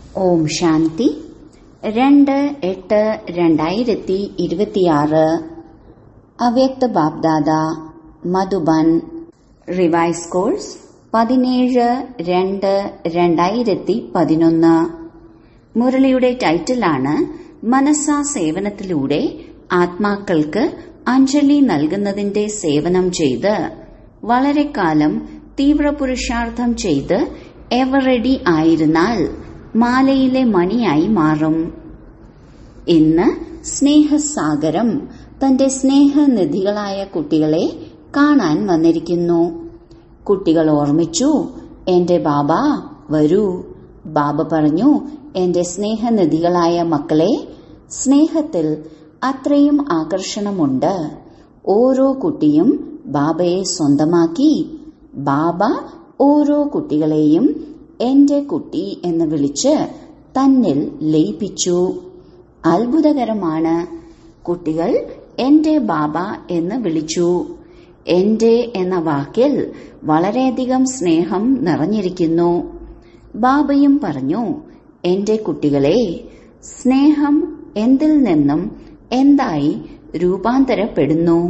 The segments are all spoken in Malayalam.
ഓം ശാന്തി രണ്ട് എട്ട് രണ്ടായിരത്തി ഇരുപത്തിയാറ് അവ്യക്ത ബാബ്ദാദ മധുബൻ റിവൈസ് കോഴ്സ് പതിനേഴ് രണ്ട് രണ്ടായിരത്തി പതിനൊന്ന് മുരളിയുടെ ടൈറ്റിലാണ് മനസ്സാ സേവനത്തിലൂടെ ആത്മാക്കൾക്ക് അഞ്ജലി നൽകുന്നതിന്റെ സേവനം ചെയ്ത് വളരെ കാലം തീവ്രപുരുഷാർത്ഥം ചെയ്ത് എവർ റെഡി ആയിരുന്നാൽ മാലയിലെ മണിയായി മാറും ഇന്ന് സ്നേഹസാഗരം തന്റെ സ്നേഹനിധികളായ കുട്ടികളെ കാണാൻ വന്നിരിക്കുന്നു കുട്ടികൾ ഓർമ്മിച്ചു എന്റെ ബാബ വരൂ ബാബ പറഞ്ഞു എന്റെ സ്നേഹനിധികളായ മക്കളെ സ്നേഹത്തിൽ അത്രയും ആകർഷണമുണ്ട് ഓരോ കുട്ടിയും ബാബയെ സ്വന്തമാക്കി ബാബ ഓരോ കുട്ടികളെയും എന്റെ കുട്ടി എന്ന് വിളിച്ച് തന്നിൽ ലയിപ്പിച്ചു അത്ഭുതകരമാണ് കുട്ടികൾ എന്റെ ബാബ എന്ന് വിളിച്ചു എന്റെ എന്ന വാക്കിൽ വളരെയധികം സ്നേഹം നിറഞ്ഞിരിക്കുന്നു ബാബയും പറഞ്ഞു എന്റെ കുട്ടികളെ സ്നേഹം എന്തിൽ നിന്നും എന്തായി രൂപാന്തരപ്പെടുന്നു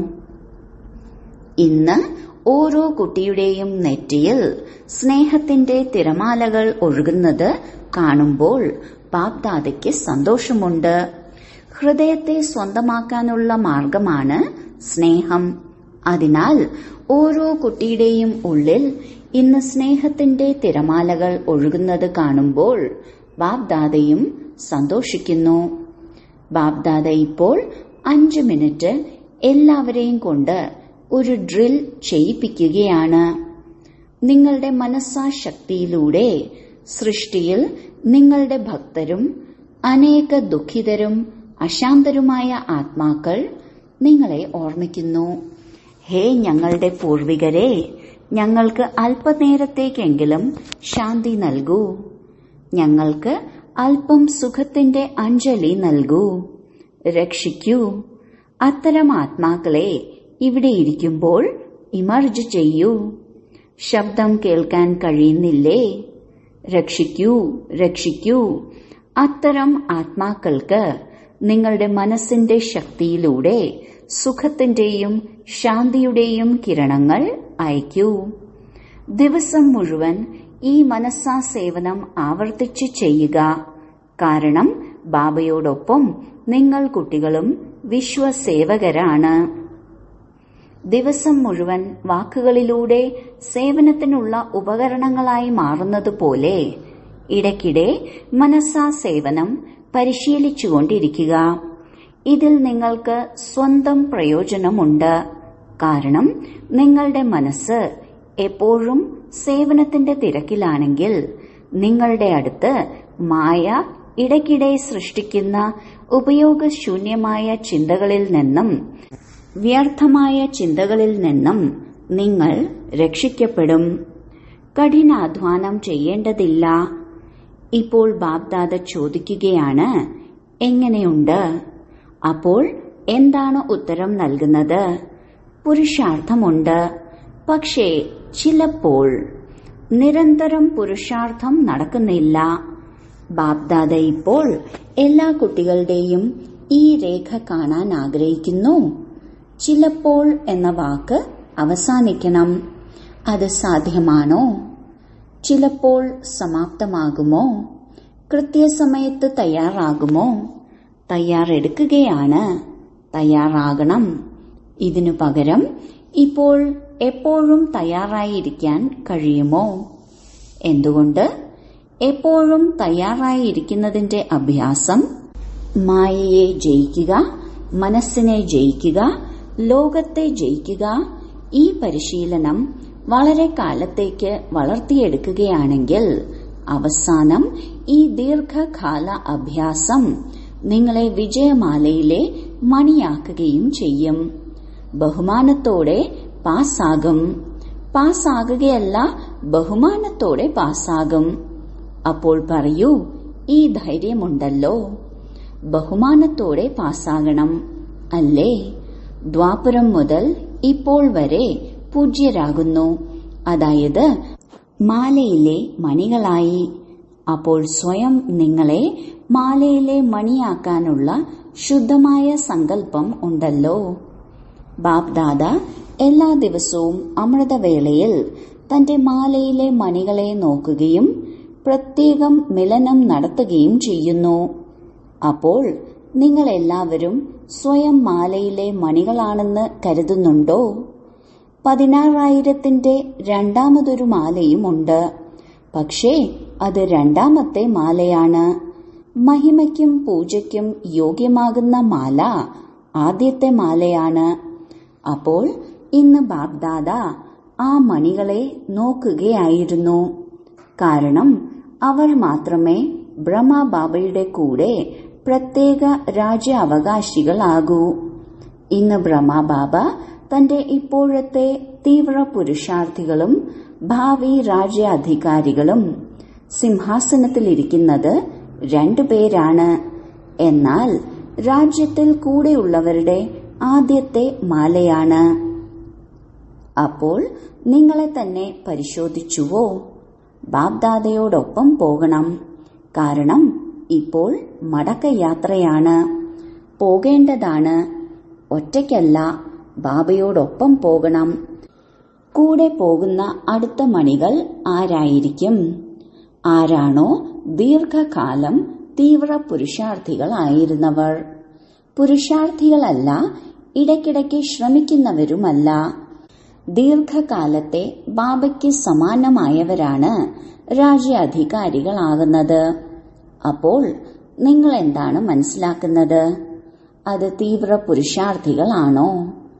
ഇന്ന് ഓരോ കുട്ടിയുടെയും നെറ്റിയിൽ സ്നേഹത്തിന്റെ തിരമാലകൾ ഒഴുകുന്നത് കാണുമ്പോൾ ബാപ്ദാദയ്ക്ക് സന്തോഷമുണ്ട് ഹൃദയത്തെ സ്വന്തമാക്കാനുള്ള മാർഗമാണ് സ്നേഹം അതിനാൽ ഓരോ കുട്ടിയുടെയും ഉള്ളിൽ ഇന്ന് സ്നേഹത്തിന്റെ തിരമാലകൾ ഒഴുകുന്നത് കാണുമ്പോൾ ബാബ്ദാദയും സന്തോഷിക്കുന്നു ബാബ്ദാദ ഇപ്പോൾ അഞ്ച് മിനിറ്റ് എല്ലാവരെയും കൊണ്ട് ഒരു ഡ്രിൽ ചെയ്യിപ്പിക്കുകയാണ് നിങ്ങളുടെ മനസ്സാശക്തിയിലൂടെ സൃഷ്ടിയിൽ നിങ്ങളുടെ ഭക്തരും അനേക ദുഃഖിതരും അശാന്തരുമായ ആത്മാക്കൾ നിങ്ങളെ ഓർമ്മിക്കുന്നു ഹേ ഞങ്ങളുടെ പൂർവികരെ ഞങ്ങൾക്ക് അല്പനേരത്തേക്കെങ്കിലും ശാന്തി നൽകൂ ഞങ്ങൾക്ക് അല്പം സുഖത്തിന്റെ അഞ്ജലി നൽകൂ രക്ഷിക്കൂ അത്തരം ആത്മാക്കളെ ഇവിടെ ഇരിക്കുമ്പോൾ ഇമർജ് ചെയ്യൂ ശബ്ദം കേൾക്കാൻ കഴിയുന്നില്ലേ രക്ഷിക്കൂ രക്ഷിക്കൂ അത്തരം ആത്മാക്കൾക്ക് നിങ്ങളുടെ മനസ്സിന്റെ ശക്തിയിലൂടെ സുഖത്തിന്റെയും ശാന്തിയുടെയും കിരണങ്ങൾ അയക്കൂ ദിവസം മുഴുവൻ ഈ മനസ്സാ സേവനം ആവർത്തിച്ച് ചെയ്യുക കാരണം ബാബയോടൊപ്പം നിങ്ങൾ കുട്ടികളും വിശ്വസേവകരാണ് ദിവസം മുഴുവൻ വാക്കുകളിലൂടെ സേവനത്തിനുള്ള ഉപകരണങ്ങളായി മാറുന്നതുപോലെ ഇടയ്ക്കിടെ മനസ്സാ സേവനം പരിശീലിച്ചുകൊണ്ടിരിക്കുക ഇതിൽ നിങ്ങൾക്ക് സ്വന്തം പ്രയോജനമുണ്ട് കാരണം നിങ്ങളുടെ മനസ്സ് എപ്പോഴും സേവനത്തിന്റെ തിരക്കിലാണെങ്കിൽ നിങ്ങളുടെ അടുത്ത് മായ ഇടയ്ക്കിടെ സൃഷ്ടിക്കുന്ന ഉപയോഗശൂന്യമായ ചിന്തകളിൽ നിന്നും വ്യർത്ഥമായ ചിന്തകളിൽ നിന്നും നിങ്ങൾ രക്ഷിക്കപ്പെടും കഠിനാധ്വാനം ചെയ്യേണ്ടതില്ല ഇപ്പോൾ ബാബ്ദാദ ചോദിക്കുകയാണ് എങ്ങനെയുണ്ട് അപ്പോൾ എന്താണ് ഉത്തരം നൽകുന്നത് പുരുഷാർത്ഥമുണ്ട് പക്ഷേ ചിലപ്പോൾ നിരന്തരം പുരുഷാർത്ഥം നടക്കുന്നില്ല ബാബ്ദാദ ഇപ്പോൾ എല്ലാ കുട്ടികളുടെയും ഈ രേഖ കാണാൻ ആഗ്രഹിക്കുന്നു ചിലപ്പോൾ എന്ന വാക്ക് അവസാനിക്കണം അത് സാധ്യമാണോ ചിലപ്പോൾ സമാപ്തമാകുമോ കൃത്യസമയത്ത് തയ്യാറാകുമോ തയ്യാറെടുക്കുകയാണ് തയ്യാറാകണം ഇതിനു പകരം ഇപ്പോൾ എപ്പോഴും തയ്യാറായിരിക്കാൻ കഴിയുമോ എന്തുകൊണ്ട് എപ്പോഴും തയ്യാറായിരിക്കുന്നതിന്റെ അഭ്യാസം മായയെ ജയിക്കുക മനസ്സിനെ ജയിക്കുക ലോകത്തെ ജയിക്കുക ഈ പരിശീലനം വളരെ കാലത്തേക്ക് വളർത്തിയെടുക്കുകയാണെങ്കിൽ അവസാനം ഈ ദീർഘകാല അഭ്യാസം നിങ്ങളെ വിജയമാലയിലെ മണിയാക്കുകയും ചെയ്യും ബഹുമാനത്തോടെ പാസ്സാകും പാസ്സാകുകയല്ല ബഹുമാനത്തോടെ പാസ്സാകും അപ്പോൾ പറയൂ ഈ ധൈര്യമുണ്ടല്ലോ ബഹുമാനത്തോടെ പാസ്സാകണം അല്ലേ ദ്വാപുരം മുതൽ ഇപ്പോൾ വരെ പൂജ്യരാകുന്നു അതായത് മാലയിലെ മണികളായി അപ്പോൾ സ്വയം നിങ്ങളെ മാലയിലെ മണിയാക്കാനുള്ള ശുദ്ധമായ സങ്കല്പം ഉണ്ടല്ലോ ബാപ്ദാദ എല്ലാ ദിവസവും അമൃതവേളയിൽ തന്റെ മാലയിലെ മണികളെ നോക്കുകയും പ്രത്യേകം മിലനം നടത്തുകയും ചെയ്യുന്നു അപ്പോൾ നിങ്ങൾ എല്ലാവരും സ്വയം മാലയിലെ മണികളാണെന്ന് കരുതുന്നുണ്ടോ പതിനാറായിരത്തിന്റെ രണ്ടാമതൊരു മാലയുമുണ്ട് പക്ഷേ അത് രണ്ടാമത്തെ മാലയാണ് മഹിമയ്ക്കും പൂജയ്ക്കും യോഗ്യമാകുന്ന മാല ആദ്യത്തെ മാലയാണ് അപ്പോൾ ഇന്ന് ബാബ്ദാദ ആ മണികളെ നോക്കുകയായിരുന്നു കാരണം അവർ മാത്രമേ ബ്രഹ്മബാബയുടെ കൂടെ പ്രത്യേക രാജ്യാവകാശികളാകൂ ഇന്ന് ബ്രഹ്മബാബ തന്റെ ഇപ്പോഴത്തെ തീവ്ര പുരുഷാർത്ഥികളും ഭാവി രാജ്യാധികാരികളും സിംഹാസനത്തിലിരിക്കുന്നത് രണ്ടുപേരാണ് എന്നാൽ രാജ്യത്തിൽ കൂടെയുള്ളവരുടെ ആദ്യത്തെ മാലയാണ് അപ്പോൾ നിങ്ങളെ തന്നെ പരിശോധിച്ചുവോ ബാബ്ദാദയോടൊപ്പം പോകണം കാരണം ഇപ്പോൾ മടക്കയാത്രയാണ് പോകേണ്ടതാണ് ഒറ്റയ്ക്കല്ല ബാബയോടൊപ്പം പോകണം കൂടെ പോകുന്ന അടുത്ത മണികൾ ആരായിരിക്കും ആരാണോ ദീർഘകാലം തീവ്ര പുരുഷാർത്ഥികളായിരുന്നവർ പുരുഷാർത്ഥികളല്ല ഇടയ്ക്കിടയ്ക്ക് ശ്രമിക്കുന്നവരുമല്ല ദീർഘകാലത്തെ ബാബയ്ക്ക് സമാനമായവരാണ് രാജ്യാധികാരികളാകുന്നത് അപ്പോൾ നിങ്ങൾ എന്താണ് മനസ്സിലാക്കുന്നത് അത് തീവ്ര പുരുഷാർത്ഥികളാണോ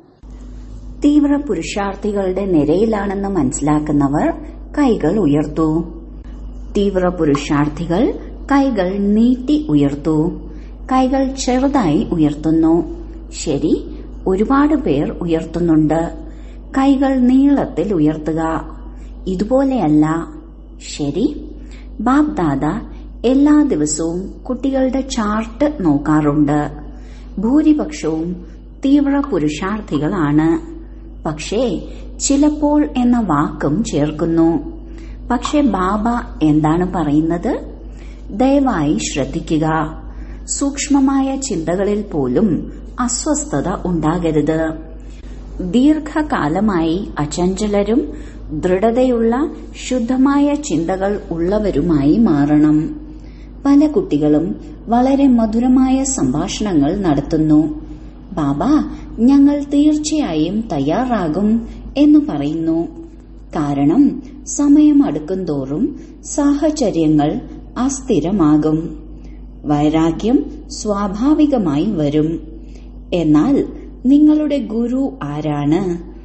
തീവ്ര പുരുഷാർത്ഥികളുടെ നിരയിലാണെന്ന് മനസ്സിലാക്കുന്നവർ കൈകൾ ഉയർത്തു തീവ്ര പുരുഷാർത്ഥികൾ കൈകൾ നീട്ടി ഉയർത്തു കൈകൾ ചെറുതായി ഉയർത്തുന്നു ശരി ഒരുപാട് പേർ ഉയർത്തുന്നുണ്ട് കൈകൾ നീളത്തിൽ ഉയർത്തുക ഇതുപോലെയല്ല ശരി ബാബ് ദാദ എല്ലാ ദിവസവും കുട്ടികളുടെ ചാർട്ട് നോക്കാറുണ്ട് ഭൂരിപക്ഷവും തീവ്ര പുരുഷാർത്ഥികളാണ് പക്ഷേ ചിലപ്പോൾ എന്ന വാക്കും ചേർക്കുന്നു പക്ഷെ ബാബ എന്താണ് പറയുന്നത് ദയവായി ശ്രദ്ധിക്കുക സൂക്ഷ്മമായ ചിന്തകളിൽ പോലും അസ്വസ്ഥത ഉണ്ടാകരുത് ദീർഘകാലമായി അചഞ്ചലരും ദൃഢതയുള്ള ശുദ്ധമായ ചിന്തകൾ ഉള്ളവരുമായി മാറണം പല കുട്ടികളും വളരെ മധുരമായ സംഭാഷണങ്ങൾ നടത്തുന്നു ബാബ ഞങ്ങൾ തീർച്ചയായും തയ്യാറാകും എന്ന് പറയുന്നു കാരണം സമയം അടുക്കുംതോറും സാഹചര്യങ്ങൾ അസ്ഥിരമാകും വൈരാഗ്യം സ്വാഭാവികമായി വരും എന്നാൽ നിങ്ങളുടെ ഗുരു ആരാണ്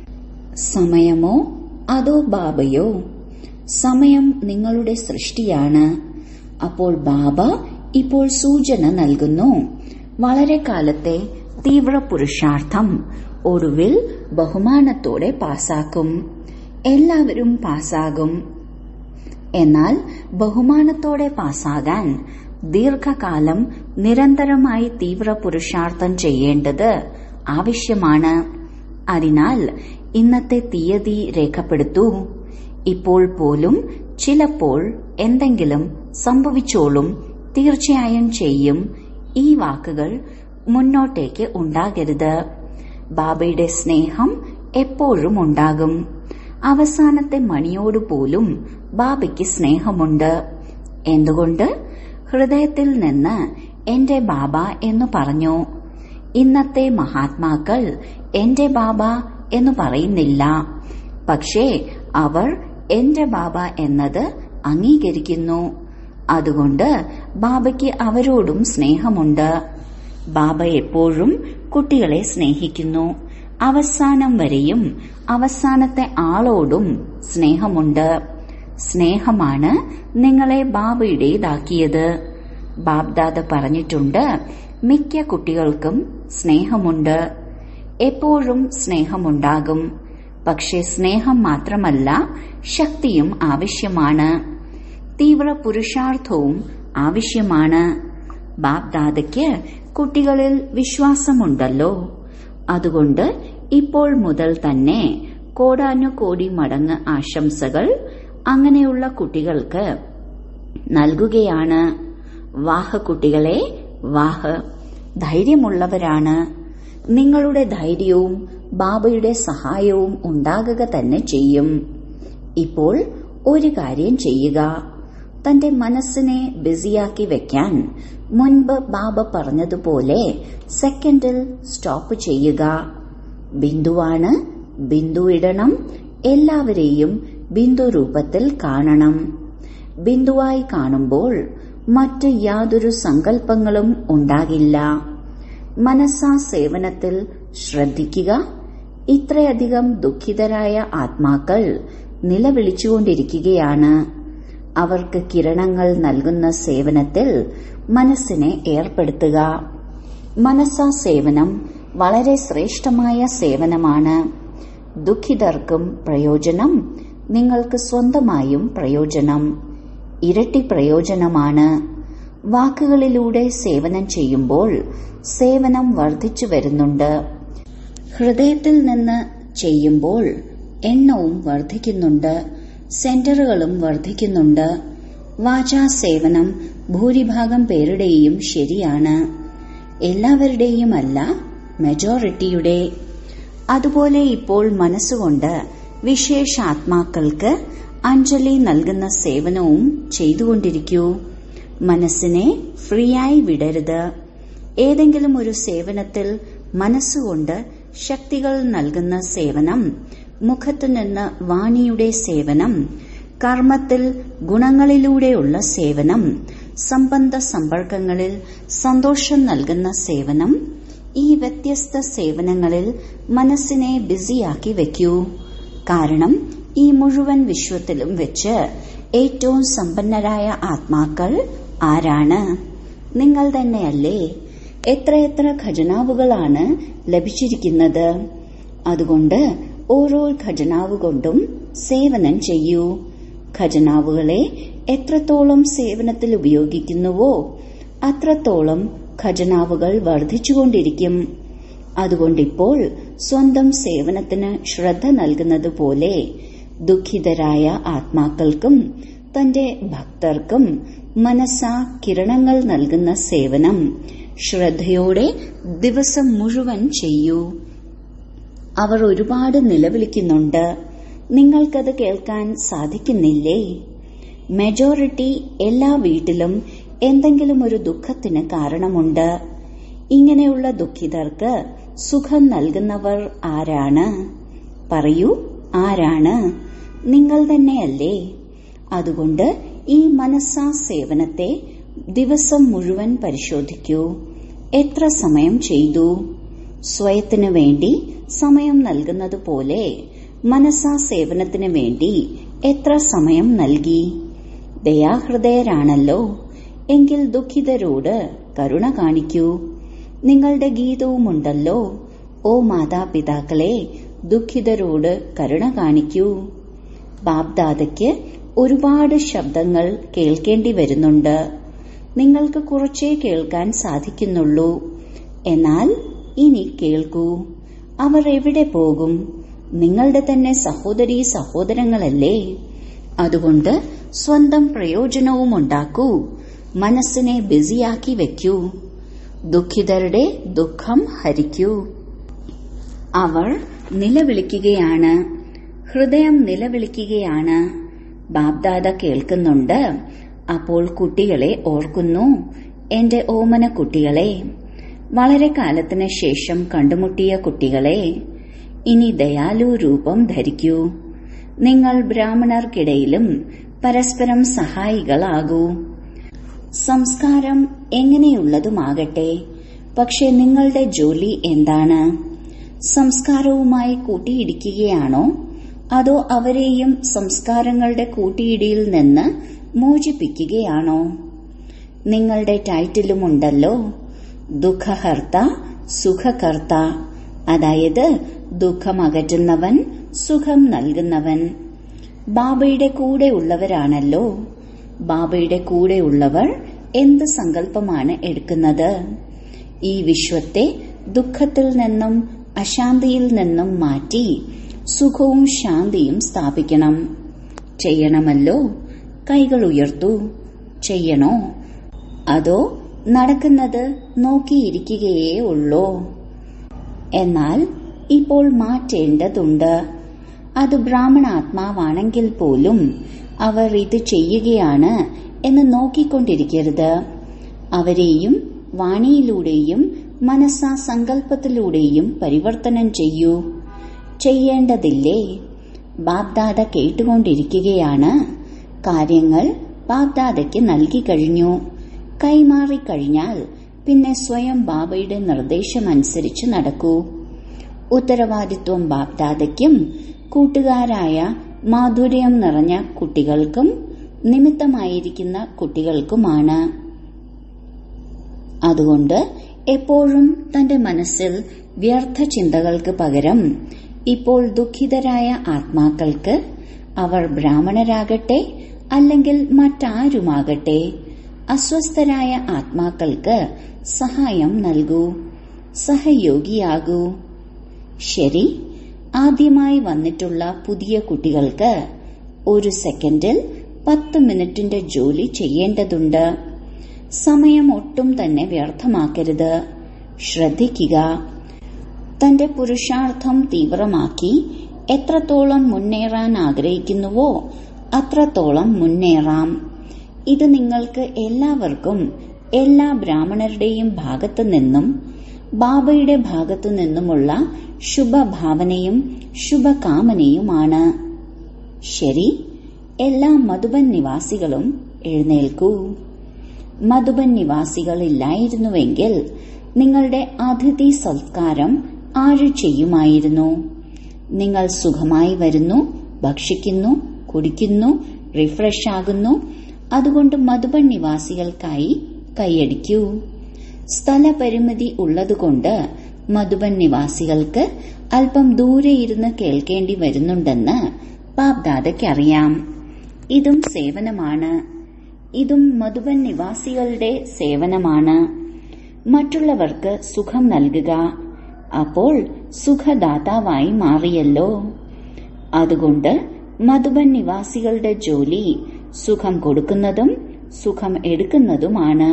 സമയമോ അതോ ബാബയോ സമയം നിങ്ങളുടെ സൃഷ്ടിയാണ് അപ്പോൾ ബാബ ഇപ്പോൾ സൂചന നൽകുന്നു വളരെ കാലത്തെ തീവ്ര പുരുഷാർത്ഥം ഒടുവിൽ ബഹുമാനത്തോടെ പാസാക്കും എല്ലാവരും പാസ്സാകും എന്നാൽ ബഹുമാനത്തോടെ പാസ്സാകാൻ ദീർഘകാലം നിരന്തരമായി തീവ്ര പുരുഷാർത്ഥം ചെയ്യേണ്ടത് ആവശ്യമാണ് അതിനാൽ ഇന്നത്തെ തീയതി രേഖപ്പെടുത്തൂ ഇപ്പോൾ പോലും ചിലപ്പോൾ എന്തെങ്കിലും സംഭവിച്ചോളും തീർച്ചയായും ചെയ്യും ഈ വാക്കുകൾ മുന്നോട്ടേക്ക് ഉണ്ടാകരുത് ബാബയുടെ സ്നേഹം എപ്പോഴും ഉണ്ടാകും അവസാനത്തെ മണിയോട് പോലും ബാബയ്ക്ക് സ്നേഹമുണ്ട് എന്തുകൊണ്ട് ഹൃദയത്തിൽ നിന്ന് എന്റെ ബാബ എന്ന് പറഞ്ഞു ഇന്നത്തെ മഹാത്മാക്കൾ എന്റെ ബാബ എന്ന് പറയുന്നില്ല പക്ഷേ അവർ എന്റെ ബാബ എന്നത് അംഗീകരിക്കുന്നു അതുകൊണ്ട് ബാബയ്ക്ക് അവരോടും സ്നേഹമുണ്ട് ബാബ എപ്പോഴും കുട്ടികളെ സ്നേഹിക്കുന്നു അവസാനം വരെയും അവസാനത്തെ ആളോടും സ്നേഹമുണ്ട് സ്നേഹമാണ് നിങ്ങളെ ബാബയുടേതാക്കിയത് ബാബ്ദാദ പറഞ്ഞിട്ടുണ്ട് മിക്ക കുട്ടികൾക്കും സ്നേഹമുണ്ട് എപ്പോഴും സ്നേഹമുണ്ടാകും പക്ഷെ സ്നേഹം മാത്രമല്ല ശക്തിയും ആവശ്യമാണ് തീവ്ര പുരുഷാർത്ഥവും ആവശ്യമാണ് ബാബ്ദാദയ്ക്ക് കുട്ടികളിൽ വിശ്വാസമുണ്ടല്ലോ അതുകൊണ്ട് ഇപ്പോൾ മുതൽ തന്നെ കോടാനുകോടി മടങ്ങ് ആശംസകൾ അങ്ങനെയുള്ള കുട്ടികൾക്ക് നൽകുകയാണ് വാഹ കുട്ടികളെ വാഹ ധൈര്യമുള്ളവരാണ് നിങ്ങളുടെ ധൈര്യവും ബാബയുടെ സഹായവും ഉണ്ടാകുക തന്നെ ചെയ്യും ഇപ്പോൾ ഒരു കാര്യം ചെയ്യുക തന്റെ മനസ്സിനെ ബിസിയാക്കി വെക്കാൻ മുൻപ് ബാബ പറഞ്ഞതുപോലെ സെക്കൻഡിൽ സ്റ്റോപ്പ് ചെയ്യുക ബിന്ദുവാണ് ബിന്ദു ഇടണം എല്ലാവരെയും ബിന്ദു രൂപത്തിൽ കാണണം ബിന്ദുവായി കാണുമ്പോൾ മറ്റ് യാതൊരു സങ്കല്പങ്ങളും ഉണ്ടാകില്ല മനസ്സാ സേവനത്തിൽ ശ്രദ്ധിക്കുക ഇത്രയധികം ദുഃഖിതരായ ആത്മാക്കൾ നിലവിളിച്ചുകൊണ്ടിരിക്കുകയാണ് അവർക്ക് കിരണങ്ങൾ നൽകുന്ന സേവനത്തിൽ മനസ്സിനെ ഏർപ്പെടുത്തുക മനസ്സാ സേവനം വളരെ ശ്രേഷ്ഠമായ സേവനമാണ് ദുഃഖിതർക്കും പ്രയോജനം നിങ്ങൾക്ക് സ്വന്തമായും പ്രയോജനം ഇരട്ടി പ്രയോജനമാണ് വാക്കുകളിലൂടെ സേവനം ചെയ്യുമ്പോൾ സേവനം വർദ്ധിച്ചു വരുന്നുണ്ട് ഹൃദയത്തിൽ നിന്ന് ചെയ്യുമ്പോൾ എണ്ണവും വർദ്ധിക്കുന്നുണ്ട് സെന്ററുകളും വർദ്ധിക്കുന്നുണ്ട് വാചാ സേവനം ഭൂരിഭാഗം പേരുടെയും ശരിയാണ് എല്ലാവരുടെയും അല്ല മെജോറിറ്റിയുടെ അതുപോലെ ഇപ്പോൾ മനസ്സുകൊണ്ട് വിശേഷാത്മാക്കൾക്ക് അഞ്ജലി നൽകുന്ന സേവനവും ചെയ്തുകൊണ്ടിരിക്കൂ മനസ്സിനെ ഫ്രീയായി വിടരുത് ഏതെങ്കിലും ഒരു സേവനത്തിൽ മനസ്സുകൊണ്ട് ശക്തികൾ നൽകുന്ന സേവനം മുഖത്തു നിന്ന് വാണിയുടെ സേവനം കർമ്മത്തിൽ ഗുണങ്ങളിലൂടെയുള്ള സേവനം സംബന്ധ സമ്പർക്കങ്ങളിൽ സന്തോഷം നൽകുന്ന സേവനം ഈ വ്യത്യസ്ത സേവനങ്ങളിൽ മനസ്സിനെ ബിസിയാക്കി വെക്കൂ കാരണം ഈ മുഴുവൻ വിശ്വത്തിലും വെച്ച് ഏറ്റവും സമ്പന്നരായ ആത്മാക്കൾ ആരാണ് നിങ്ങൾ തന്നെയല്ലേ എത്രയെത്ര ഖജനാവുകളാണ് ലഭിച്ചിരിക്കുന്നത് അതുകൊണ്ട് ഓരോ ഖജനാവ് കൊണ്ടും സേവനം ചെയ്യൂ ഖജനാവുകളെ എത്രത്തോളം സേവനത്തിൽ ഉപയോഗിക്കുന്നുവോ അത്രത്തോളം ഖജനാവുകൾ വർദ്ധിച്ചുകൊണ്ടിരിക്കും അതുകൊണ്ടിപ്പോൾ സ്വന്തം സേവനത്തിന് ശ്രദ്ധ നൽകുന്നത് പോലെ ദുഃഖിതരായ ആത്മാക്കൾക്കും തന്റെ ഭക്തർക്കും മനസ്സാ കിരണങ്ങൾ നൽകുന്ന സേവനം ശ്രദ്ധയോടെ ദിവസം മുഴുവൻ ചെയ്യൂ അവർ ഒരുപാട് നിലവിളിക്കുന്നുണ്ട് നിങ്ങൾക്കത് കേൾക്കാൻ സാധിക്കുന്നില്ലേ മെജോറിറ്റി എല്ലാ വീട്ടിലും എന്തെങ്കിലും ഒരു ദുഃഖത്തിന് കാരണമുണ്ട് ഇങ്ങനെയുള്ള ദുഃഖിതർക്ക് സുഖം നൽകുന്നവർ ആരാണ് പറയൂ ആരാണ് നിങ്ങൾ തന്നെയല്ലേ അതുകൊണ്ട് ഈ മനസ്സാ സേവനത്തെ ദിവസം മുഴുവൻ പരിശോധിക്കൂ എത്ര സമയം ചെയ്തു സ്വയത്തിനു വേണ്ടി സമയം നൽകുന്നത് പോലെ മനസ്സാ സേവനത്തിന് വേണ്ടി എത്ര സമയം നൽകി ദയാഹൃദയരാണല്ലോ എങ്കിൽ ദുഃഖിതരോട് കരുണ കാണിക്കൂ നിങ്ങളുടെ ഗീതവുമുണ്ടല്ലോ ഓ മാതാപിതാക്കളെ ദുഃഖിതരോട് കരുണ കാണിക്കൂ ബാബ്ദാദയ്ക്ക് ഒരുപാട് ശബ്ദങ്ങൾ കേൾക്കേണ്ടി വരുന്നുണ്ട് നിങ്ങൾക്ക് കുറച്ചേ കേൾക്കാൻ സാധിക്കുന്നുള്ളൂ എന്നാൽ ഇനി കേൾക്കൂ അവർ എവിടെ പോകും നിങ്ങളുടെ തന്നെ സഹോദരീ സഹോദരങ്ങളല്ലേ അതുകൊണ്ട് സ്വന്തം പ്രയോജനവും ഉണ്ടാക്കൂ മനസ്സിനെ ബിസിയാക്കി വെക്കൂ ദുഃഖിതരുടെ ദുഃഖം ഹരിക്കൂ അവർ നിലവിളിക്കുകയാണ് ഹൃദയം നിലവിളിക്കുകയാണ് ബാബ്ദാദ കേൾക്കുന്നുണ്ട് അപ്പോൾ കുട്ടികളെ ഓർക്കുന്നു എന്റെ ഓമന കുട്ടികളെ വളരെ കാലത്തിന് ശേഷം കണ്ടുമുട്ടിയ കുട്ടികളെ ഇനി ദയാലു രൂപം ധരിക്കൂ നിങ്ങൾ ബ്രാഹ്മണർക്കിടയിലും പരസ്പരം സഹായികളാകൂ സംസ്കാരം എങ്ങനെയുള്ളതുമാകട്ടെ പക്ഷെ നിങ്ങളുടെ ജോലി എന്താണ് സംസ്കാരവുമായി കൂട്ടിയിടിക്കുകയാണോ അതോ അവരെയും സംസ്കാരങ്ങളുടെ കൂട്ടിയിടിയിൽ നിന്ന് മോചിപ്പിക്കുകയാണോ നിങ്ങളുടെ ടൈറ്റിലുമുണ്ടല്ലോ ദുഃഖഹർത്ത സുഖകർത്ത അതായത് ദുഃഖം അകറ്റുന്നവൻ സുഖം നൽകുന്നവൻ ബാബയുടെ കൂടെ ഉള്ളവരാണല്ലോ ബാബയുടെ കൂടെ ഉള്ളവർ എന്ത് സങ്കല്പമാണ് എടുക്കുന്നത് ഈ വിശ്വത്തെ ദുഃഖത്തിൽ നിന്നും അശാന്തിയിൽ നിന്നും മാറ്റി സുഖവും ശാന്തിയും സ്ഥാപിക്കണം ചെയ്യണമല്ലോ കൈകൾ ഉയർത്തൂ ചെയ്യണോ അതോ നടക്കുന്നത് നോക്കിയിരിക്കുകയേ ഉള്ളോ എന്നാൽ ഇപ്പോൾ മാറ്റേണ്ടതുണ്ട് അത് ബ്രാഹ്മണാത്മാവാണെങ്കിൽ പോലും അവർ ഇത് ചെയ്യുകയാണ് എന്ന് നോക്കിക്കൊണ്ടിരിക്കരുത് അവരെയും വാണിയിലൂടെയും മനസ്സാ സങ്കല്പത്തിലൂടെയും പരിവർത്തനം ചെയ്യൂ ചെയ്യേണ്ടതില്ലേ ബാബ്ദാദ കേട്ടുകൊണ്ടിരിക്കുകയാണ് കാര്യങ്ങൾ ബാബ്ദാദയ്ക്ക് നൽകിക്കഴിഞ്ഞു കൈമാറിക്കഴിഞ്ഞാൽ പിന്നെ സ്വയം ബാബയുടെ നിർദ്ദേശമനുസരിച്ച് നടക്കൂ ഉത്തരവാദിത്വം ബാബ്ദാദയ്ക്കും കൂട്ടുകാരായ മാധുര്യം നിറഞ്ഞ കുട്ടികൾക്കും നിമിത്തമായിരിക്കുന്ന കുട്ടികൾക്കുമാണ് അതുകൊണ്ട് എപ്പോഴും തന്റെ മനസ്സിൽ വ്യർത്ഥ ചിന്തകൾക്ക് പകരം ഇപ്പോൾ ദുഃഖിതരായ ആത്മാക്കൾക്ക് അവർ ബ്രാഹ്മണരാകട്ടെ അല്ലെങ്കിൽ മറ്റാരുമാകട്ടെ അസ്വസ്ഥരായ ആത്മാക്കൾക്ക് സഹായം നൽകൂ സഹയോഗിയാകൂ ശരി ആദ്യമായി വന്നിട്ടുള്ള പുതിയ കുട്ടികൾക്ക് ഒരു സെക്കൻഡിൽ പത്ത് മിനിറ്റിന്റെ ജോലി ചെയ്യേണ്ടതുണ്ട് സമയം ഒട്ടും തന്നെ വ്യർത്ഥമാക്കരുത് ശ്രദ്ധിക്കുക തന്റെ പുരുഷാർത്ഥം തീവ്രമാക്കി എത്രത്തോളം മുന്നേറാൻ ആഗ്രഹിക്കുന്നുവോ അത്രത്തോളം മുന്നേറാം ഇത് നിങ്ങൾക്ക് എല്ലാവർക്കും എല്ലാ ബ്രാഹ്മണരുടെയും ഭാഗത്തു നിന്നും ബാബയുടെ ഭാഗത്തു നിന്നുമുള്ള ശുഭഭാവനയും ശുഭകാമനയുമാണ് ശരി എല്ലാ മധുബൻ നിവാസികളും എഴുന്നേൽക്കൂ മധുബൻ നിവാസികളില്ലായിരുന്നുവെങ്കിൽ നിങ്ങളുടെ അതിഥി സൽക്കാരം ആര് ചെയ്യുമായിരുന്നു നിങ്ങൾ സുഖമായി വരുന്നു ഭക്ഷിക്കുന്നു കുടിക്കുന്നു റിഫ്രഷ് ആകുന്നു അതുകൊണ്ട് മധുബൻ നിവാസികൾക്കായി കൈയടിക്കൂ സ്ഥലപരിമിതി ഉള്ളതുകൊണ്ട് മധുബൻ നിവാസികൾക്ക് അല്പം ദൂരെ ഇരുന്ന് കേൾക്കേണ്ടി വരുന്നുണ്ടെന്ന് ബാബ്ദാദയ്ക്കറിയാം ഇതും സേവനമാണ് ഇതും മധുബൻ നിവാസികളുടെ സേവനമാണ് മറ്റുള്ളവർക്ക് സുഖം നൽകുക അപ്പോൾ സുഖദാതാവായി മാറിയല്ലോ അതുകൊണ്ട് മധുബൻ നിവാസികളുടെ ജോലി സുഖം കൊടുക്കുന്നതും സുഖം എടുക്കുന്നതുമാണ്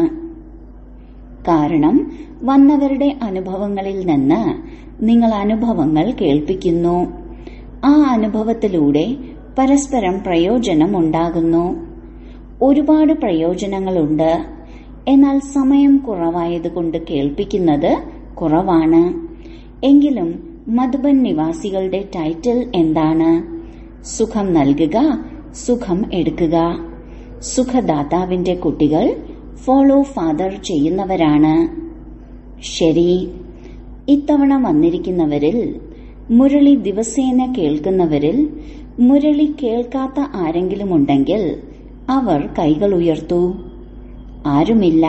കാരണം വന്നവരുടെ അനുഭവങ്ങളിൽ നിന്ന് നിങ്ങൾ അനുഭവങ്ങൾ കേൾപ്പിക്കുന്നു ആ അനുഭവത്തിലൂടെ പരസ്പരം പ്രയോജനം ഉണ്ടാകുന്നു ഒരുപാട് പ്രയോജനങ്ങളുണ്ട് എന്നാൽ സമയം കുറവായതുകൊണ്ട് കേൾപ്പിക്കുന്നത് കുറവാണ് എങ്കിലും മധുബൻ നിവാസികളുടെ ടൈറ്റിൽ എന്താണ് സുഖം നൽകുക സുഖം എടുക്കുക സുഖദാതാവിന്റെ കുട്ടികൾ ഫോളോ ഫാദർ ചെയ്യുന്നവരാണ് ശരി ഇത്തവണ വന്നിരിക്കുന്നവരിൽ മുരളി ദിവസേന കേൾക്കുന്നവരിൽ മുരളി കേൾക്കാത്ത ആരെങ്കിലും ഉണ്ടെങ്കിൽ അവർ കൈകൾ ഉയർത്തു ആരുമില്ല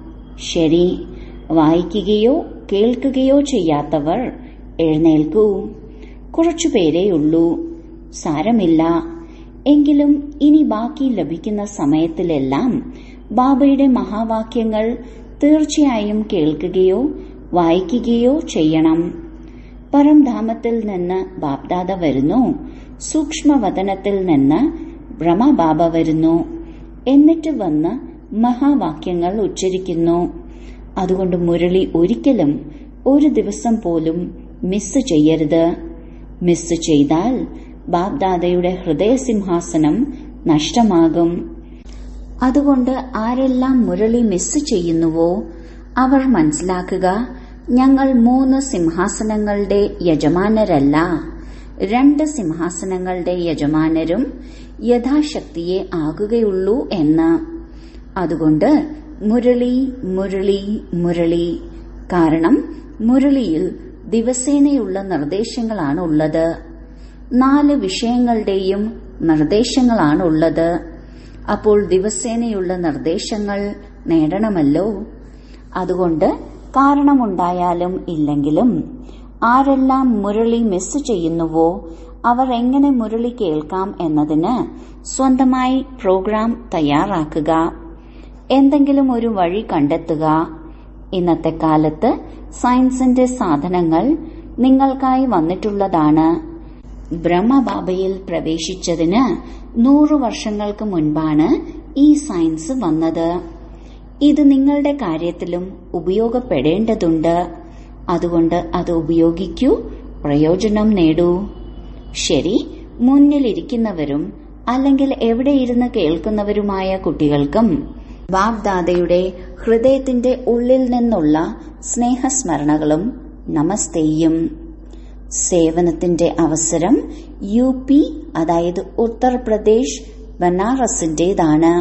ശരി വായിക്കുകയോ കേൾക്കുകയോ ചെയ്യാത്തവർ എഴുന്നേൽക്കൂ കുറച്ചുപേരേയുള്ളൂ സാരമില്ല എങ്കിലും ഇനി ബാക്കി ലഭിക്കുന്ന സമയത്തിലെല്ലാം ബാബയുടെ മഹാവാക്യങ്ങൾ തീർച്ചയായും കേൾക്കുകയോ വായിക്കുകയോ ചെയ്യണം പരംധാമത്തിൽ നിന്ന് ബാബ്ദാദ വരുന്നു സൂക്ഷ്മവതനത്തിൽ നിന്ന് ബ്രഹ്മബാബ വരുന്നു എന്നിട്ട് വന്ന് മഹാവാക്യങ്ങൾ ഉച്ചരിക്കുന്നു അതുകൊണ്ട് മുരളി ഒരിക്കലും ഒരു ദിവസം പോലും മിസ് ചെയ്യരുത് മിസ് ചെയ്താൽ ബാബ്ദാദയുടെ ഹൃദയസിംഹാസനം നഷ്ടമാകും അതുകൊണ്ട് ആരെല്ലാം മുരളി മിസ് ചെയ്യുന്നുവോ അവർ മനസ്സിലാക്കുക ഞങ്ങൾ മൂന്ന് സിംഹാസനങ്ങളുടെ യജമാനരല്ല രണ്ട് സിംഹാസനങ്ങളുടെ യജമാനരും യഥാശക്തിയെ ആകുകയുള്ളൂ എന്ന് അതുകൊണ്ട് മുരളി മുരളി മുരളി കാരണം മുരളിയിൽ ദിവസേനയുള്ള നിർദ്ദേശങ്ങളാണ് ഉള്ളത് നാല് വിഷയങ്ങളുടെയും നിർദ്ദേശങ്ങളാണ് ഉള്ളത് അപ്പോൾ ദിവസേനയുള്ള നിർദ്ദേശങ്ങൾ നേടണമല്ലോ അതുകൊണ്ട് കാരണമുണ്ടായാലും ഇല്ലെങ്കിലും ആരെല്ലാം മുരളി മിസ് ചെയ്യുന്നുവോ അവർ എങ്ങനെ മുരളി കേൾക്കാം എന്നതിന് സ്വന്തമായി പ്രോഗ്രാം തയ്യാറാക്കുക എന്തെങ്കിലും ഒരു വഴി കണ്ടെത്തുക ഇന്നത്തെ കാലത്ത് സയൻസിന്റെ സാധനങ്ങൾ നിങ്ങൾക്കായി വന്നിട്ടുള്ളതാണ് ബ്രഹ്മബാബയിൽ പ്രവേശിച്ചതിന് നൂറു വർഷങ്ങൾക്ക് മുൻപാണ് ഈ സയൻസ് വന്നത് ഇത് നിങ്ങളുടെ കാര്യത്തിലും ഉപയോഗപ്പെടേണ്ടതുണ്ട് അതുകൊണ്ട് അത് ഉപയോഗിക്കൂ പ്രയോജനം നേടൂ ശരി മുന്നിലിരിക്കുന്നവരും അല്ലെങ്കിൽ എവിടെ ഇരുന്ന് കേൾക്കുന്നവരുമായ കുട്ടികൾക്കും ബാബ്ദാദയുടെ ഹൃദയത്തിന്റെ ഉള്ളിൽ നിന്നുള്ള സ്നേഹസ്മരണകളും നമസ്തേയും സേവനത്തിന്റെ അവസരം യു പി അതായത് ഉത്തർപ്രദേശ് ബനാറസിന്റേതാണ്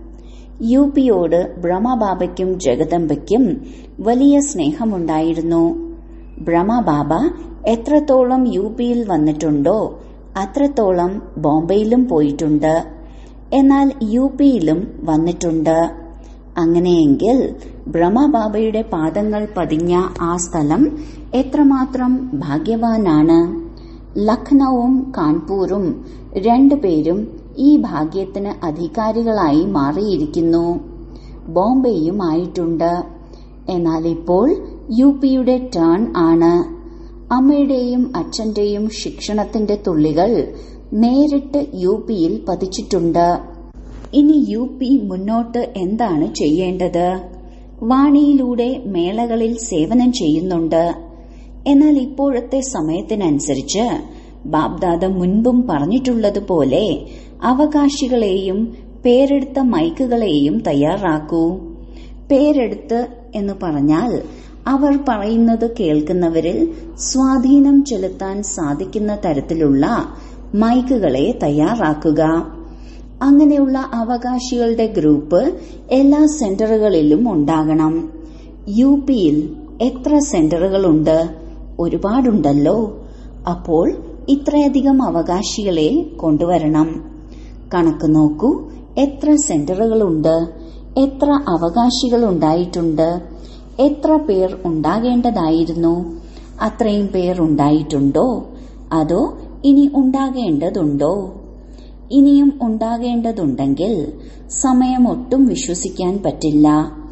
യു പിയോട് ബ്രഹ്മബാബയ്ക്കും ജഗദമ്പയ്ക്കും വലിയ സ്നേഹമുണ്ടായിരുന്നു ബ്രഹ്മബാബ എത്രത്തോളം യു പിയിൽ വന്നിട്ടുണ്ടോ അത്രത്തോളം ബോംബെയിലും പോയിട്ടുണ്ട് എന്നാൽ യു പിയിലും വന്നിട്ടുണ്ട് അങ്ങനെയെങ്കിൽ ബ്രഹ്മബാബയുടെ പാദങ്ങൾ പതിഞ്ഞ ആ സ്ഥലം എത്രമാത്രം ഭാഗ്യവാനാണ് ലഖ്നൌവും കാൺപൂരും രണ്ടുപേരും ഈ ഭാഗ്യത്തിന് അധികാരികളായി മാറിയിരിക്കുന്നു ബോംബെയും ആയിട്ടുണ്ട് എന്നാൽ ഇപ്പോൾ യു പിയുടെ ടേൺ ആണ് അമ്മയുടെയും അച്ഛന്റെയും ശിക്ഷണത്തിന്റെ തുള്ളികൾ നേരിട്ട് യു പിയിൽ പതിച്ചിട്ടുണ്ട് ഇനി യു പി മുന്നോട്ട് എന്താണ് ചെയ്യേണ്ടത് വാണിയിലൂടെ മേളകളിൽ സേവനം ചെയ്യുന്നുണ്ട് എന്നാൽ ഇപ്പോഴത്തെ സമയത്തിനനുസരിച്ച് ബാബ്ദാദ മുൻപും പറഞ്ഞിട്ടുള്ളതുപോലെ അവകാശികളെയും പേരെടുത്ത മൈക്കുകളെയും തയ്യാറാക്കൂ പേരെടുത്ത് എന്ന് പറഞ്ഞാൽ അവർ പറയുന്നത് കേൾക്കുന്നവരിൽ സ്വാധീനം ചെലുത്താൻ സാധിക്കുന്ന തരത്തിലുള്ള മൈക്കുകളെ തയ്യാറാക്കുക അങ്ങനെയുള്ള അവകാശികളുടെ ഗ്രൂപ്പ് എല്ലാ സെന്ററുകളിലും ഉണ്ടാകണം യു പിയിൽ എത്ര സെന്ററുകളുണ്ട് ഒരുപാടുണ്ടല്ലോ അപ്പോൾ ഇത്രയധികം അവകാശികളെ കൊണ്ടുവരണം കണക്ക് നോക്കൂ എത്ര സെന്ററുകളുണ്ട് എത്ര അവകാശികൾ ഉണ്ടായിട്ടുണ്ട് എത്ര പേർ ഉണ്ടാകേണ്ടതായിരുന്നു അത്രയും പേർ ഉണ്ടായിട്ടുണ്ടോ അതോ ഇനി ഉണ്ടാകേണ്ടതുണ്ടോ ഇനിയും ഉണ്ടാകേണ്ടതുണ്ടെങ്കിൽ സമയം ഒട്ടും വിശ്വസിക്കാൻ പറ്റില്ല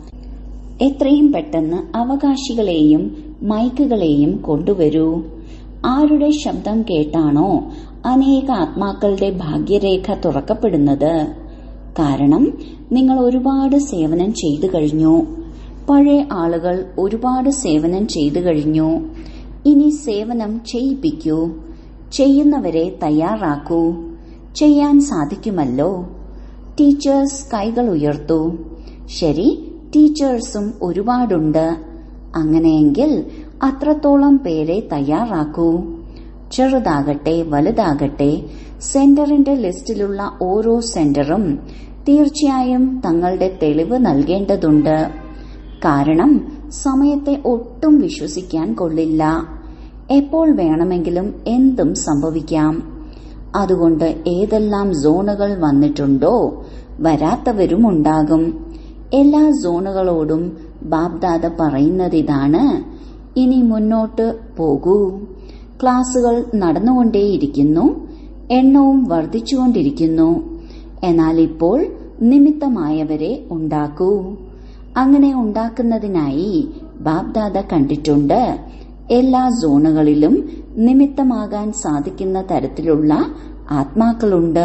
എത്രയും പെട്ടെന്ന് അവകാശികളെയും മൈക്കുകളെയും കൊണ്ടുവരൂ ആരുടെ ശബ്ദം കേട്ടാണോ അനേക ആത്മാക്കളുടെ ഭാഗ്യരേഖ തുറക്കപ്പെടുന്നത് കാരണം നിങ്ങൾ ഒരുപാട് സേവനം ചെയ്തു കഴിഞ്ഞു പഴയ ആളുകൾ ഒരുപാട് സേവനം ചെയ്തു കഴിഞ്ഞു ഇനി സേവനം ചെയ്യിപ്പിക്കൂ ചെയ്യുന്നവരെ തയ്യാറാക്കൂ ചെയ്യാൻ സാധിക്കുമല്ലോ ടീച്ചേഴ്സ് കൈകൾ ഉയർത്തു ശരി ടീച്ചേഴ്സും ഒരുപാടുണ്ട് അങ്ങനെയെങ്കിൽ അത്രത്തോളം പേരെ തയ്യാറാക്കൂ ചെറുതാകട്ടെ വലുതാകട്ടെ സെന്ററിന്റെ ലിസ്റ്റിലുള്ള ഓരോ സെന്ററും തീർച്ചയായും തങ്ങളുടെ തെളിവ് നൽകേണ്ടതുണ്ട് കാരണം സമയത്തെ ഒട്ടും വിശ്വസിക്കാൻ കൊള്ളില്ല എപ്പോൾ വേണമെങ്കിലും എന്തും സംഭവിക്കാം അതുകൊണ്ട് ഏതെല്ലാം സോണുകൾ വന്നിട്ടുണ്ടോ വരാത്തവരും ഉണ്ടാകും എല്ലാ സോണുകളോടും ബാബ്ദാദ പറയുന്നതിതാണ് ഇനി മുന്നോട്ട് പോകൂ ക്ലാസുകൾ നടന്നുകൊണ്ടേയിരിക്കുന്നു എണ്ണവും വർദ്ധിച്ചുകൊണ്ടിരിക്കുന്നു എന്നാൽ ഇപ്പോൾ നിമിത്തമായവരെ ഉണ്ടാക്കൂ അങ്ങനെ ഉണ്ടാക്കുന്നതിനായി ബാബ്ദാദ കണ്ടിട്ടുണ്ട് എല്ലാ സോണുകളിലും നിമിത്തമാകാൻ സാധിക്കുന്ന തരത്തിലുള്ള ആത്മാക്കളുണ്ട്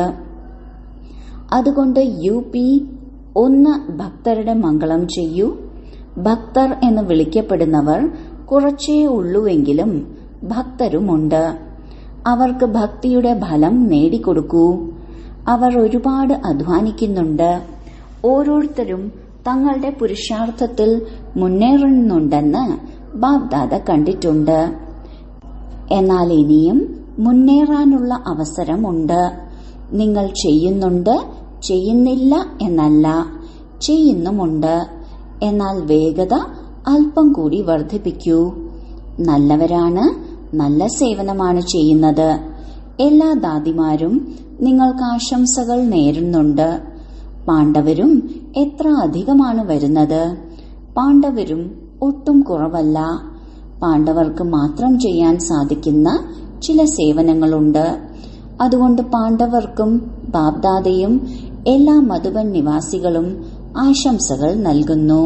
അതുകൊണ്ട് യു പി ഒന്ന് ഭക്തരുടെ മംഗളം ചെയ്യൂ ഭക്തർ എന്ന് വിളിക്കപ്പെടുന്നവർ കുറച്ചേ ഉള്ളുവെങ്കിലും ഭക്തരുമുണ്ട് അവർക്ക് ഭക്തിയുടെ ഫലം നേടിക്കൊടുക്കൂ അവർ ഒരുപാട് അധ്വാനിക്കുന്നുണ്ട് ഓരോരുത്തരും തങ്ങളുടെ പുരുഷാർത്ഥത്തിൽ മുന്നേറുന്നുണ്ടെന്ന് ബാബ്ദാദ കണ്ടിട്ടുണ്ട് എന്നാൽ ഇനിയും മുന്നേറാനുള്ള അവസരമുണ്ട് നിങ്ങൾ ചെയ്യുന്നുണ്ട് ചെയ്യുന്നില്ല എന്നല്ല ചെയ്യുന്നുമുണ്ട് എന്നാൽ വേഗത അല്പം കൂടി വർദ്ധിപ്പിക്കൂ നല്ലവരാണ് നല്ല സേവനമാണ് ചെയ്യുന്നത് എല്ലാ ദാദിമാരും നിങ്ങൾക്ക് ആശംസകൾ നേരുന്നുണ്ട് പാണ്ഡവരും എത്ര അധികമാണ് വരുന്നത് പാണ്ഡവരും ഒട്ടും കുറവല്ല പാണ്ഡവർക്ക് മാത്രം ചെയ്യാൻ സാധിക്കുന്ന ചില സേവനങ്ങളുണ്ട് അതുകൊണ്ട് പാണ്ഡവർക്കും ബാബ്ദാദയും എല്ലാ മധുബൻ നിവാസികളും ആശംസകൾ നൽകുന്നു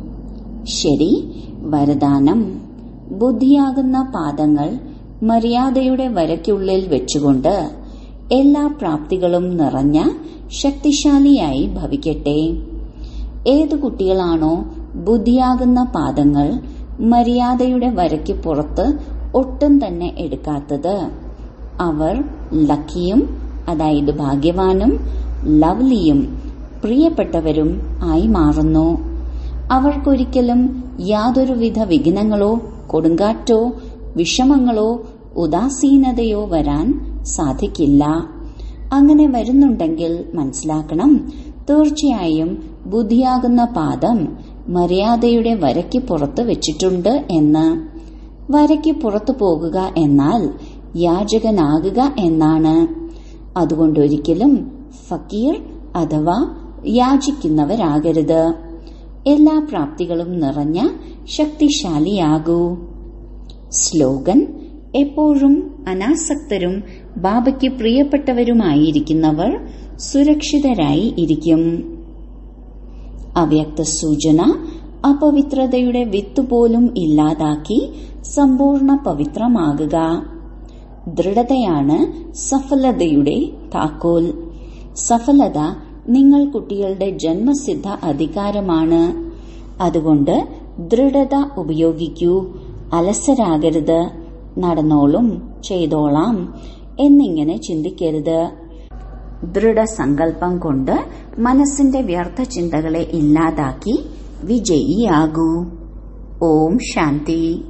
ശരി വരദാനം ബുദ്ധിയാകുന്ന പാദങ്ങൾ മര്യാദയുടെ വരയ്ക്കുള്ളിൽ വെച്ചുകൊണ്ട് എല്ലാ പ്രാപ്തികളും നിറഞ്ഞ ശക്തിശാലിയായി ഭവിക്കട്ടെ ഏതു കുട്ടികളാണോ ബുദ്ധിയാകുന്ന പാദങ്ങൾ മര്യാദയുടെ വരയ്ക്ക് പുറത്ത് ഒട്ടും തന്നെ എടുക്കാത്തത് അവർ ലക്കിയും അതായത് ഭാഗ്യവാനും ലവ്ലിയും പ്രിയപ്പെട്ടവരും ആയി മാറുന്നു അവർക്കൊരിക്കലും യാതൊരുവിധ വിഘ്നങ്ങളോ കൊടുങ്കാറ്റോ വിഷമങ്ങളോ ഉദാസീനതയോ വരാൻ സാധിക്കില്ല അങ്ങനെ വരുന്നുണ്ടെങ്കിൽ മനസ്സിലാക്കണം തീർച്ചയായും ബുദ്ധിയാകുന്ന പാദം മര്യാദയുടെ വരയ്ക്ക് പുറത്ത് വെച്ചിട്ടുണ്ട് എന്ന് വരയ്ക്ക് പുറത്തു പോകുക എന്നാൽ യാചകനാകുക എന്നാണ് അതുകൊണ്ടൊരിക്കലും ഫക്കീർ അഥവാ യാചിക്കുന്നവരാകരുത് എല്ലാ പ്രാപ്തികളും നിറഞ്ഞ ശക്തിശാലിയാകൂ സ്ലോഗൻ എപ്പോഴും അനാസക്തരും ബാബയ്ക്ക് പ്രിയപ്പെട്ടവരുമായിരിക്കുന്നവർ സുരക്ഷിതരായി ഇരിക്കും അവ്യക്ത സൂചന അപവിത്രതയുടെ വിത്തുപോലും ഇല്ലാതാക്കി സമ്പൂർണ്ണ പവിത്രമാകുക ദൃഢതയാണ് സഫലതയുടെ താക്കോൽ സഫലത നിങ്ങൾ കുട്ടികളുടെ ജന്മസിദ്ധ അധികാരമാണ് അതുകൊണ്ട് ദൃഢത ഉപയോഗിക്കൂ അലസരാകരുത് നടന്നോളും ചെയ്തോളാം എന്നിങ്ങനെ ചിന്തിക്കരുത് ദൃഢസങ്കല്പം കൊണ്ട് മനസ്സിന്റെ വ്യർത്ഥ ചിന്തകളെ ഇല്ലാതാക്കി വിജയിയാകൂ ഓം ശാന്തി